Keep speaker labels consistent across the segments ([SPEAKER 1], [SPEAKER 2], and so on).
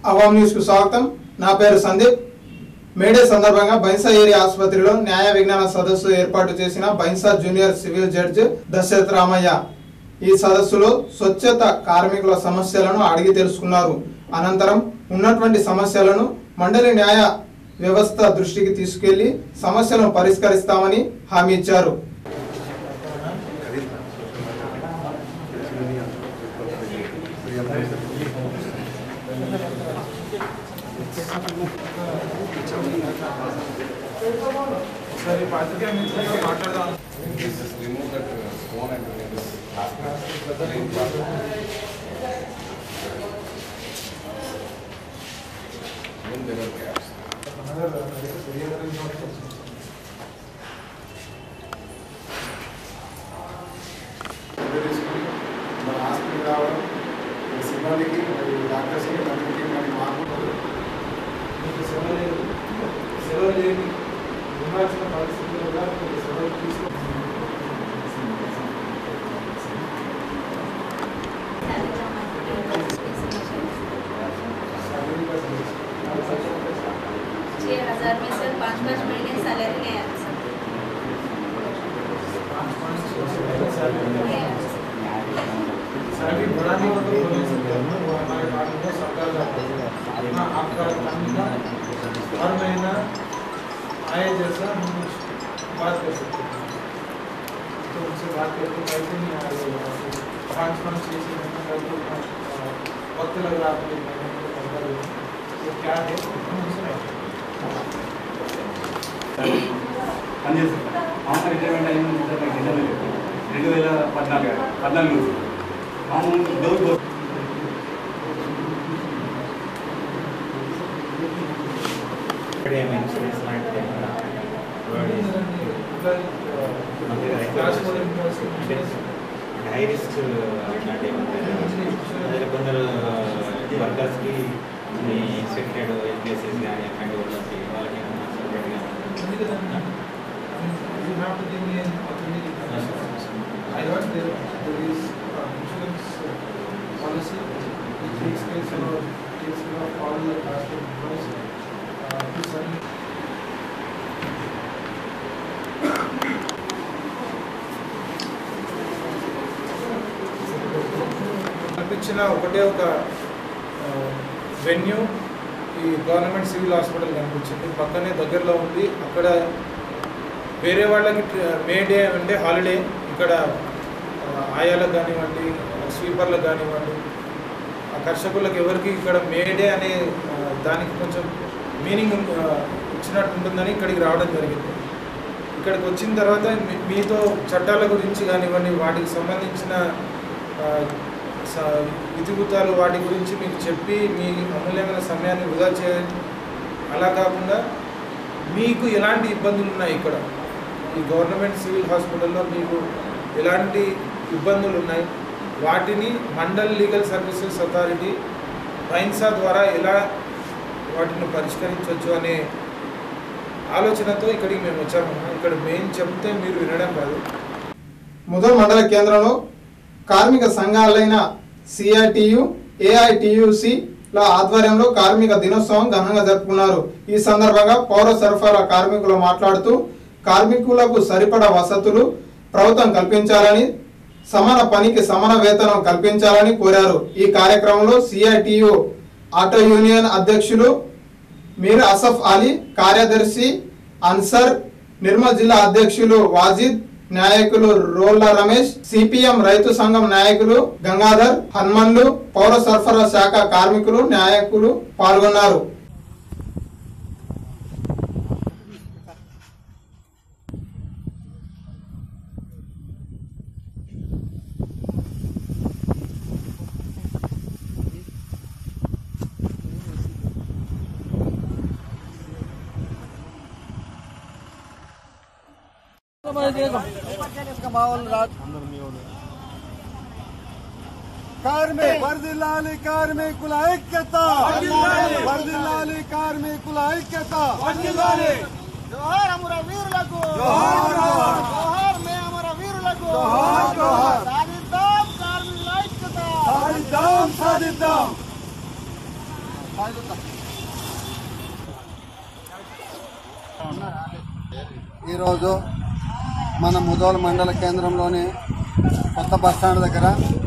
[SPEAKER 1] Awam news కు స్వాగతం నా పేరు సందీప్ మేడే సందర్భంగా బైన్సా ఏరియా ఆసుపత్రిలో న్యాయ విజ్ఞాన సదస్సు ఏర్పాటు చేసిన Bhainsa junior civil judge Dasharath Ramaiah ఈ సదస్సులో స్వచ్ఛత కార్మికుల సమస్యలను అడిగి తెలుసుకున్నారు అనంతరం ఉన్నటువంటి సమస్యలను మండలి న్యాయ వ్యవస్థ దృష్టికి తీసుకెళ్లి సమస్యలను పరిష్కరిస్తామని హామీ ఇచ్చారు
[SPEAKER 2] Just remove that uh, stone and remove this plastic. Then there are gaps.
[SPEAKER 3] తీసుకుని మన హాస్పిటల్ రావడం మన సిబ్బందికి మరియు డాక్టర్స్కి అందరికీ మరి మాకు
[SPEAKER 1] మీకు సెలవు లేదు సెలవు లేని ఉండాల్సిన పరిస్థితుల్లో కూడా మీరు సెలవు తీసుకో
[SPEAKER 4] छः हजार में सर पाँच पाँच महीने सैलरी नहीं आती सर नहीं आती सर
[SPEAKER 1] सैलरी बढ़ाने को तो बोल नहीं सकते हम वो हमारे कानून में सरकार जाता है हाँ आपका कानून का हर महीना आए जैसा हम कुछ बात कर सकते हैं तो उनसे बात करके कैसे नहीं आ रहे हो पाँच पाँच छः छः महीने का तो अ, वक्त लग रहा है आपको एक महीने में पंद्रह दिन तो क्या है हम उनसे बात करें।
[SPEAKER 5] పనిచేస్తాను మామూలు రిటైర్మెంట్ అయింది సార్ నాకు రిటైర్మెంట్ లేదు రెండు వేల పద్నాలుగు పద్నాలుగు నుంచి మామూలు డోర్ బోర్
[SPEAKER 6] ఇక్కడ ఏమి ఇన్సూరెన్స్ లాంటిది ఏమన్నా provide చేస్తారా? అంటే హై రిస్క్ అట్లాంటి అదే కొందరు వర్కర్స్కి ఇన్స్పెక్టెడ్ కేసెస్ కానీ అట్లాంటి వాళ్ళకి వాళ్ళకి ఏమన్నా సపరేట్గా
[SPEAKER 1] I heard there, there is uh, insurance uh, policy which takes care of, takes care of all the transport employees. Uh, to some కనిపించిన ఒకటే ఒక వెన్యూ ఈ గవర్నమెంట్ సివిల్ హాస్పిటల్ కనిపించింది పక్కనే దగ్గరలో ఉంది అక్కడ వేరే వాళ్ళకి మే డే అంటే హాలిడే ఇక్కడ ఆ, ఆయాలకు కానివ్వండి స్వీపర్లకు కానివ్వండి ఆ కర్షకులకు ఎవరికి ఇక్కడ మే డే అనే ఆ, దానికి కొంచెం మీనింగ్ ఇచ్చినట్టు ఉంటుందని ఇక్కడికి రావడం జరిగింది ఇక్కడికి వచ్చిన తర్వాత మీ- మీతో చట్టాల గురించి కానివ్వండి వాటికి సంబంధించిన ఆ, స- ఇతివృత్తాలు వాటి గురించి మీకు చెప్పి మీ అమూల్యమైన సమయాన్ని వృధా చే అలా కాకుండా మీకు ఎలాంటి ఇబ్బందులు ఉన్నాయి ఇక్కడ ఈ గవర్నమెంట్ సివిల్ హాస్పిటల్లో మీకు ఎలాంటి ఇబ్బందులు ఉన్నాయి వాటిని mandal legal services authority Bhainsa ద్వారా ఎలా వాటిని పరిష్కరించవచ్చు అనే ఆలోచనతో ఇక్కడికి మేము వచ్చాము ఇక్కడ మెయిన్ చెప్తే మీరు వినడం కాదు
[SPEAKER 7] ముదల్ మండల కేంద్రంలో కార్మిక సంఘాలైన సిఐటియు ఏఐటియుసి ల ఆధ్వర్యంలో కార్మిక దినోత్సవం ఘనంగా జరుపుకున్నారు ఈ సందర్భంగా పౌర సరఫరా కార్మికులు మాట్లాడుతూ కార్మికులకు సరిపడా వసతులు ప్రభుత్వం కల్పించాలని సమాన పనికి సమాన వేతనం కల్పించాలని కోరారు ఈ కార్యక్రమంలో సిఐటియు ఆటో యూనియన్ అధ్యక్షులు మీర్ అసఫ్ అలీ కార్యదర్శి అన్సర్ నిర్మల్ జిల్లా అధ్యక్షులు వాజిద్ నాయకులు రోల్ల రమేష్ సిపిఎం రైతు సంఘం నాయకులు గంగాధర్ హన్మన్లు పౌర సరఫరా శాఖ కార్మికులు నాయకులు పాల్గొన్నారు
[SPEAKER 3] కార్మిక్ వర్దిల్లాలి కార్మికుల ఐక్యత వర్దిల్లాలి కార్మికుల ఐక్యత
[SPEAKER 8] జోహార్ అమర వీరులకు
[SPEAKER 3] జోహార్ జోహార్.
[SPEAKER 8] జోహార్ మే అమర వీరులకు
[SPEAKER 3] జోహార్ జోహార్.
[SPEAKER 8] సాధిద్దాం కార్మికుల ఐక్యత
[SPEAKER 3] సాధిద్దాం సాధిద్దాం ఈరోజు మన ముదోల్ మండల కేంద్రంలోని కొత్త బస్టాండ్ దగ్గర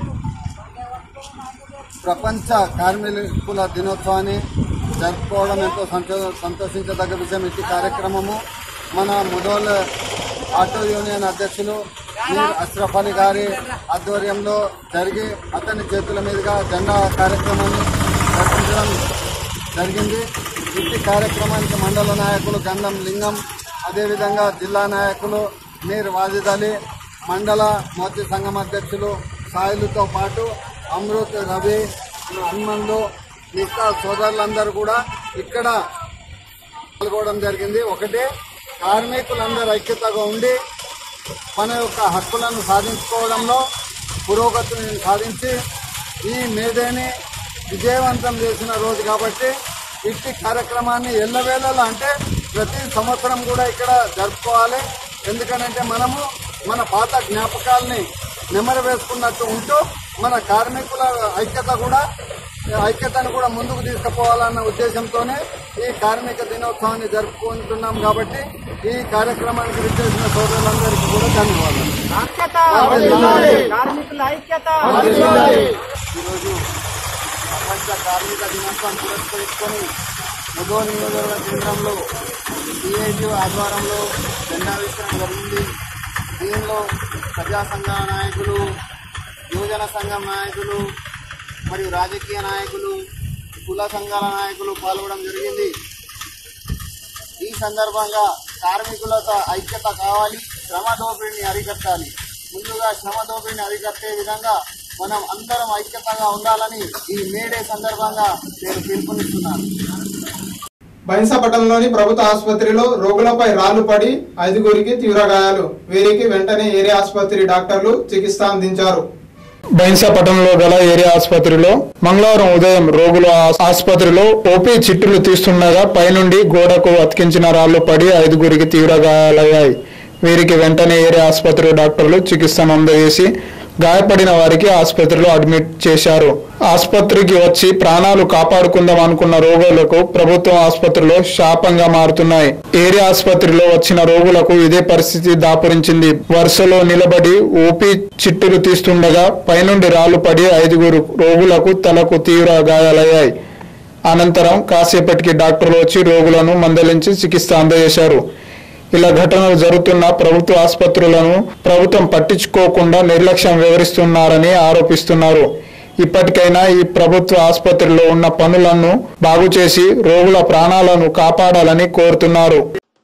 [SPEAKER 3] ప్రపంచ కార్మికుల దినోత్సవాన్ని జరుపుకోవడం ఎంతో సంతో సంతోషించదగ్గ విషయం ఇట్టి కార్యక్రమము మన ముదోల్ ఆటో యూనియన్ అధ్యక్షులు మీర్ అష్రఫ్ అలీ గారి ఆధ్వర్యంలో జరిగి అతని చేతుల మీదుగా జెండా కార్యక్రమాన్ని జరిపించడం జరిగింది ఇట్టి కార్యక్రమానికి మండల నాయకులు గంధం లింగం అదేవిధంగా జిల్లా నాయకులు మీర్ వాజిద్ అలీ మండల మోతీ సంఘం అధ్యక్షులు సాయిలుతో పాటు అమృత్ రవి హనుమన్లు మిగతా సోదరులందరూ కూడా ఇక్కడ పాల్గొనడం జరిగింది ఒకటే కార్మికులందరూ ఐక్యతగా ఉండి మన యొక్క హక్కులను సాధించుకోవడంలో పురోగతిని సాధించి ఈ మేడేని విజయవంతం చేసిన రోజు కాబట్టి ఇట్టి కార్యక్రమాన్ని ఎల్లవేళలా అంటే ప్రతి సంవత్సరం కూడా ఇక్కడ జరుపుకోవాలి ఎందుకనంటే మనము మన పాత జ్ఞాపకాల్ని నెమరు వేసుకున్నట్టు ఉంటూ మన కార్మికుల ఐక్యత కూడా ఐక్యతను కూడా ముందుకు తీసుకుపోవాలన్న ఉద్దేశంతోనే ఈ కార్మిక దినోత్సవాన్ని జరుపుకుంటున్నాం కాబట్టి ఈ కార్యక్రమానికి విచ్చేసిన సోదరులందరికీ కూడా ధన్యవాదాలు
[SPEAKER 8] కార్మికుల ఐక్యత
[SPEAKER 3] ఈరోజు ప్రపంచ కార్మిక దినోత్సవం పురస్కరించుకొని ముదో నియోజకవర్గ కేంద్రంలో సిఐటి ఆధ్వర్యంలో జెండా విస్తరణ జరిగింది దీనిలో ప్రజా సంఘాల నాయకులు యువజన సంఘం నాయకులు మరియు రాజకీయ నాయకులు కుల సంఘాల నాయకులు పాల్గొనడం జరిగింది ఈ సందర్భంగా కార్మికులతో ఐక్యత కావాలి శ్రమ దోపిడీని అరికట్టాలి ముందుగా శ్రమ దోపిడీని అరికట్టే విధంగా మనం అందరం ఐక్యతగా ఉండాలని ఈ మేడే సందర్భంగా నేను పిలుపునిస్తున్నాను
[SPEAKER 7] బైన్సపట్నంలోని ప్రభుత్వ ఆసుపత్రిలో రోగులపై రాళ్లు పడి ఐదుగురికి తీవ్ర గాయాలు వీరికి వెంటనే ఏరియా ఆసుపత్రి డాక్టర్లు చికిత్స అందించారు బైన్సపట్నంలో గల ఏరియా ఆసుపత్రిలో మంగళవారం ఉదయం రోగులు ఆ- ఆసుపత్రిలో ఓపీ చిట్టులు తీస్తుండగా పైనుండి గోడకు అతికించిన రాళ్లు పడి ఐదుగురికి తీవ్ర గాయాలయ్యాయి వీరికి వెంటనే ఏరియా ఆసుపత్రి డాక్టర్లు చికిత్సను అందజేసి గాయపడిన వారికి ఆసుపత్రిలో అడ్మిట్ చేశారు ఆసుపత్రికి వచ్చి ప్రాణాలు కాపాడుకుందాం అనుకున్న రోగులకు ప్రభుత్వం ఆసుపత్రిలో శాపంగా మారుతున్నాయి ఏరియా ఆసుపత్రిలో వచ్చిన రోగులకు ఇదే పరిస్థితి దాపురించింది వరుసలో నిలబడి ఓపీ చిట్టులు తీస్తుండగా పైనుండి రాళ్లు పడి ఐదుగురు రోగులకు తలకు తీవ్ర గాయాలయ్యాయి అనంతరం కాసేపటికి డాక్టర్లు వచ్చి రోగులను మందలించి చికిత్స అందజేశారు ఇలా ఘటనలు జరుగుతున్న ప్రభుత్వ ఆసుపత్రులను ప్రభుత్వం పట్టించుకోకుండా నిర్లక్ష్యం వివరిస్తున్నారని ఆరోపిస్తున్నారు ఇప్పటికైనా ఈ ప్రభుత్వ ఆసుపత్రిలో ఉన్న పనులను బాగు చేసి రోగుల ప్రాణాలను కాపాడాలని కోరుతున్నారు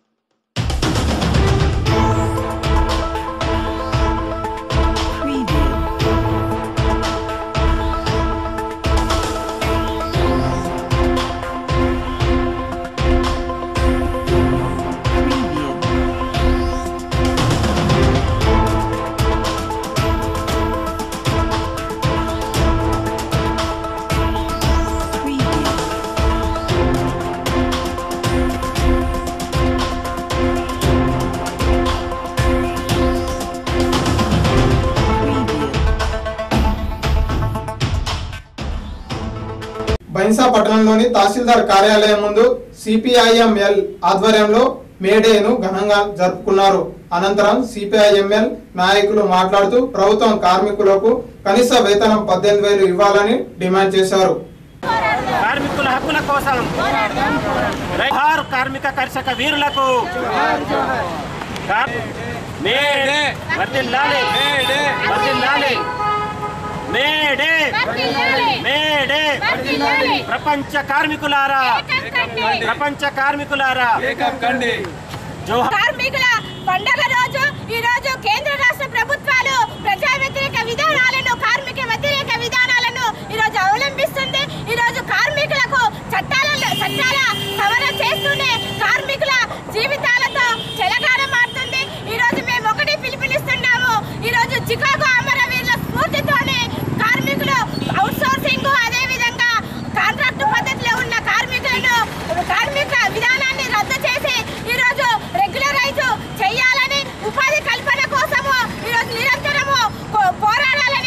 [SPEAKER 7] బైన్సా పట్టణంలోని తహసీల్దార్ కార్యాలయం ముందు సిపిఐఎంఎల్ ఆధ్వర్యంలో మేడేను ఘనంగా జరుపుకున్నారు అనంతరం సిపిఐఎంఎల్ నాయకులు మాట్లాడుతూ ప్రభుత్వం కార్మికులకు కనీస వేతనం పద్దెనిమిది వేలు ఇవ్వాలని డిమాండ్ చేశారు
[SPEAKER 8] కార్మికుల హక్కుల కోసం జోహార్ కార్మిక కర్షక వీరులకు కార్- మేడే వర్ధిల్లాలి వర్ధిల్లాలి మేడే మేడే ప్రపంచ కార్మికులారా ప్రపంచ కార్మికులారా జోహార్
[SPEAKER 4] కార్మికుల పండగ రోజు ఈ రోజు కేంద్ర రాష్ట్ర ప్రభుత్వాలు ప్రజా వ్యతిరేక విధానాలను కార్మిక వ్యతిరేక విధానాలను ఈ రోజు అవలంబిస్తుంది ఈ రోజు కార్మికులకు చట్టాలలో చట్టాల సవరణ చేస్తూనే కార్మికుల జీవితాలతో చెలగాడమాడుతుంది ఈ రోజు మేము ఒకటి పిలుపునిస్తున్నాము ఈ రోజు చికాగో అమరవీరుల స్ఫూర్తితోనే కార్మికులు అవుట్సోర్సింగ్ అదే విధంగా కాంట్రాక్ట్ పద్ధతిలో ఉన్న కార్మికులను కార్మిక విధానాన్ని రద్దు చేసి ఈ రోజు రెగ్యులరైజ్ చేయాలని ఉపాధి కల్పన కోసము ఈ రోజు నిరంతరము పో- పోరాడాలని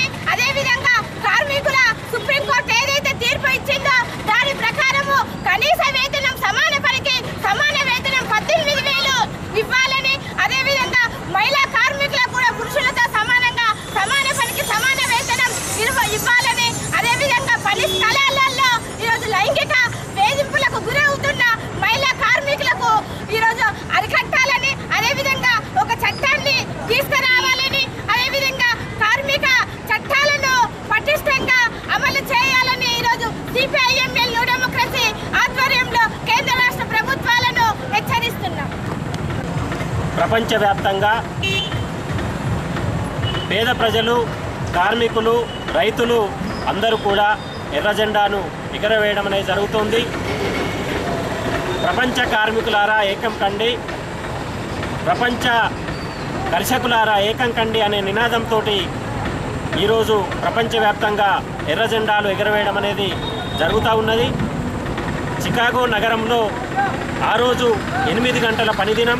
[SPEAKER 8] ప్రపంచవ్యాప్తంగా పేద ప్రజలు కార్మికులు రైతులు అందరూ కూడా ఎర్ర జెండాను ఎగరవేయడం అనేది జరుగుతుంది ప్రపంచ కార్మికులారా ఏకం కండి ప్రపంచ కర్షకులారా ఏకం కండి అనే నినాదంతో ఈరోజు ప్రపంచవ్యాప్తంగా ఎర్ర జెండాలు ఎగరవేయడం అనేది జరుగుతూ ఉన్నది చికాగో నగరంలో ఆ రోజు ఎనిమిది గంటల పనిదినం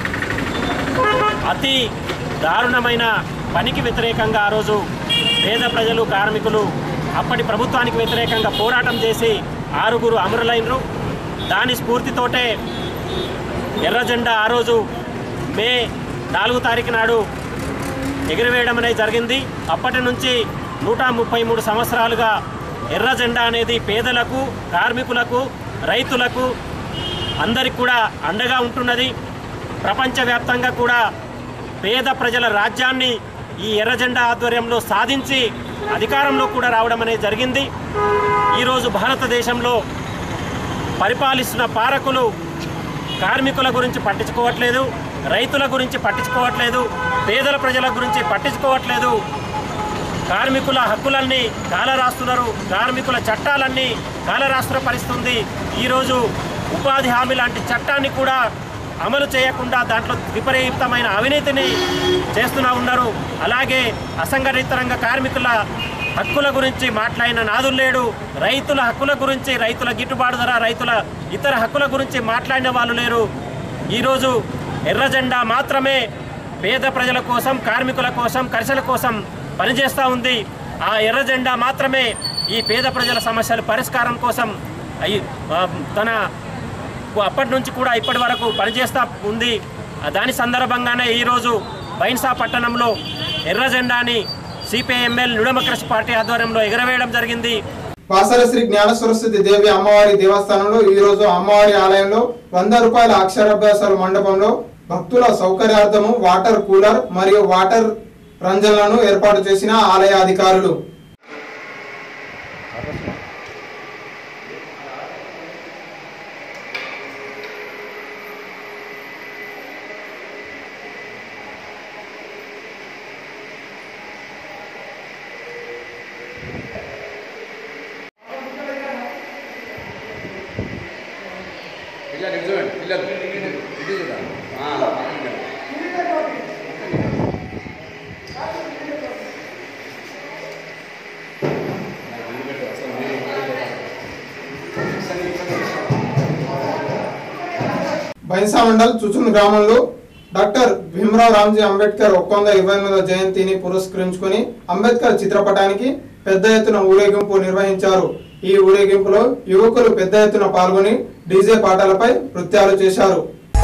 [SPEAKER 8] అతి దారుణమైన పనికి వ్యతిరేకంగా ఆ రోజు పేద ప్రజలు కార్మికులు అప్పటి ప్రభుత్వానికి వ్యతిరేకంగా పోరాటం చేసి ఆరుగురు అమరులైనరు దాని స్ఫూర్తితోటే ఎర్ర జెండా ఆ రోజు మే నాలుగు తారీఖు నాడు ఎగిరివేయడం అనేది జరిగింది అప్పటి నుంచి నూట ముప్పై మూడు సంవత్సరాలుగా ఎర్ర జెండా అనేది పేదలకు కార్మికులకు రైతులకు అందరికి కూడా అండగా ఉంటున్నది ప్రపంచవ్యాప్తంగా కూడా పేద ప్రజల రాజ్యాన్ని ఈ ఎర్ర జెండా ఆధ్వర్యంలో సాధించి అధికారంలో కూడా రావడం అనేది జరిగింది ఈరోజు భారతదేశంలో పరిపాలిస్తున్న పాలకులు కార్మికుల గురించి పట్టించుకోవట్లేదు రైతుల గురించి పట్టించుకోవట్లేదు పేదల ప్రజల గురించి పట్టించుకోవట్లేదు కార్మికుల హక్కులన్నీ కాలరాస్తున్నారు కార్మికుల చట్టాలన్నీ కాలరాస్తున్న పరిస్థితుంది ఈరోజు ఉపాధి హామీ లాంటి చట్టాన్ని కూడా అమలు చేయకుండా దాంట్లో విపరీతమైన అవినీతిని చేస్తూనే ఉన్నారు అలాగే అసంఘటిత రంగ కార్మికుల హక్కుల గురించి మాట్లాడిన నాదులు లేడు రైతుల హక్కుల గురించి రైతుల గిట్టుబాటు ధర రైతుల ఇతర హక్కుల గురించి మాట్లాడిన వాళ్ళు లేరు ఈరోజు ఎర్ర జెండా మాత్రమే పేద ప్రజల కోసం కార్మికుల కోసం కర్షల కోసం పనిచేస్తూ ఉంది ఆ ఎర్ర జెండా మాత్రమే ఈ పేద ప్రజల సమస్యల పరిష్కారం కోసం అయి- ఆ, తన అప్పటి నుంచి కూడా ఇప్పటి వరకు పనిచేస్తూ ఉంది ఆ దాని సందర్భంగానే ఈరోజు బైన్సా పట్టణంలో ఎర్ర జెండాని సిపిఐఎంఎల్ న్యూడమక్రష్ పార్టీ ఆధ్వర్యంలో ఎగరవేయడం జరిగింది
[SPEAKER 7] వాసర శ్రీ జ్ఞాన సరస్వతి దేవి అమ్మవారి దేవస్థానంలో ఈ రోజు అమ్మవారి ఆలయంలో వంద రూపాయల అక్షరాభ్యాసాల మండపంలో భక్తుల సౌకర్యార్థము వాటర్ కూలర్ మరియు వాటర్ రంజన్లను ఏర్పాటు చేసిన ఆలయ అధికారులు
[SPEAKER 2] పిల్లలు ఇటు చూడండి పిల్లలు ఇటు ఇటు చూడండి ఆ, పక్కన పెట్టండి. నాకు ఇల్లు పెట్టు, అసలు మీరు ఇల్లు పెట్టండి. ఇసండి, ఇసండి.
[SPEAKER 7] బైన్సా మండల్ చుచున్ గ్రామంలో డాక్టర్ భీమరావు రామ్జీ అంబేద్కర్ ఒక్క వంద ఇరవై ఎనిమిదవ జయంతిని పురస్కరించుకొని అంబేద్కర్ చిత్రపటానికి పెద్ద ఎత్తున ఊరేగింపు నిర్వహించారు ఈ ఊరేగింపులో యువకులు పెద్ద ఎత్తున పాల్గొని డీజే పాటలపై నృత్యాలు చేశారు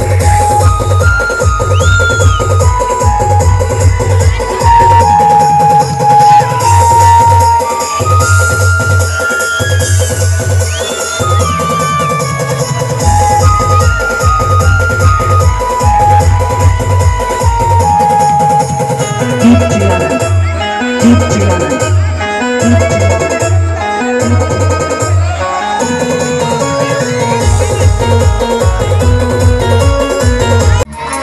[SPEAKER 9] Deep Triana. Deep Triana. Deep Triana.
[SPEAKER 4] ¡Viva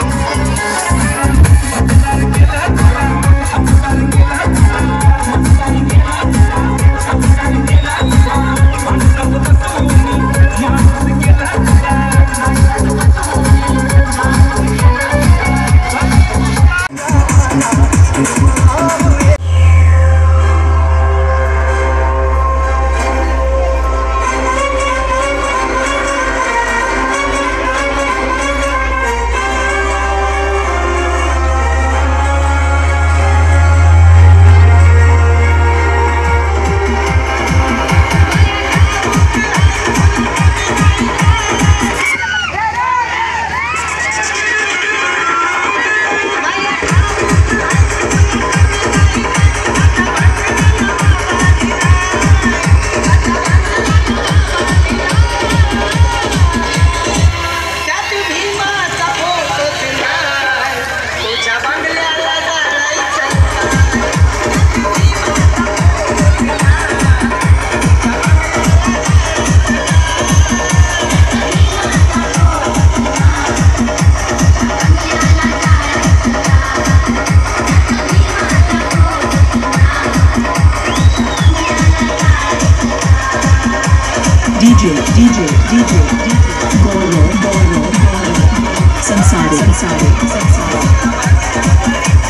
[SPEAKER 9] DJ, DJ, DJ, Goro, Goro, Goro. Sansari, Sansari, Sansari.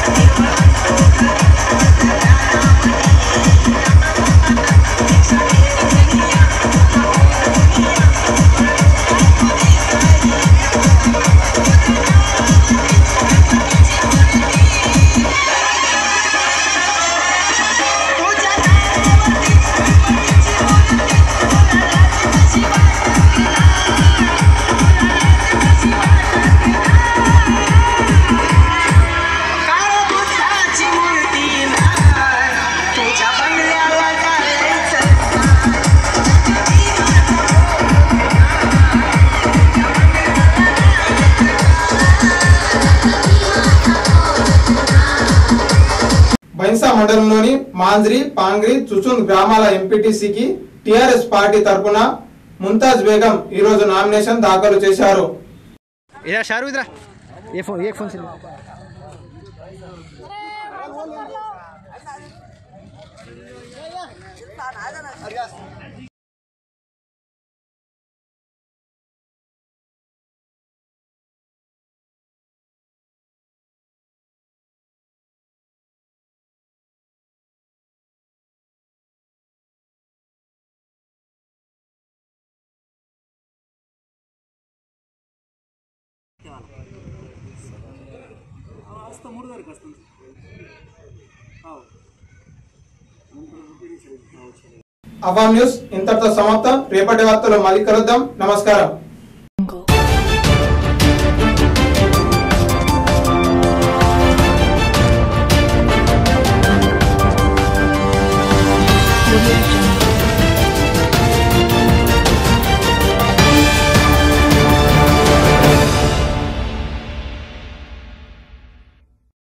[SPEAKER 7] Bhainsa మండలంలోని మాంజ్రి పాంగ్రి చుచుంద్ గ్రామాల ఎంపీటీసీకి టిఆర్ఎస్ పార్టీ తరపున ముంతాజ్ బేగం ఈ రోజు నామినేషన్ దాఖలు చేశారు
[SPEAKER 10] इधर शाहरुख इधर आ। ये फोन ये फोन से ले।
[SPEAKER 7] అవాం న్యూస్ ఇంతటితో సమాప్తం రేపటి వార్తలో మళ్ళీ కలుద్దాం నమస్కారం
[SPEAKER 9] Audio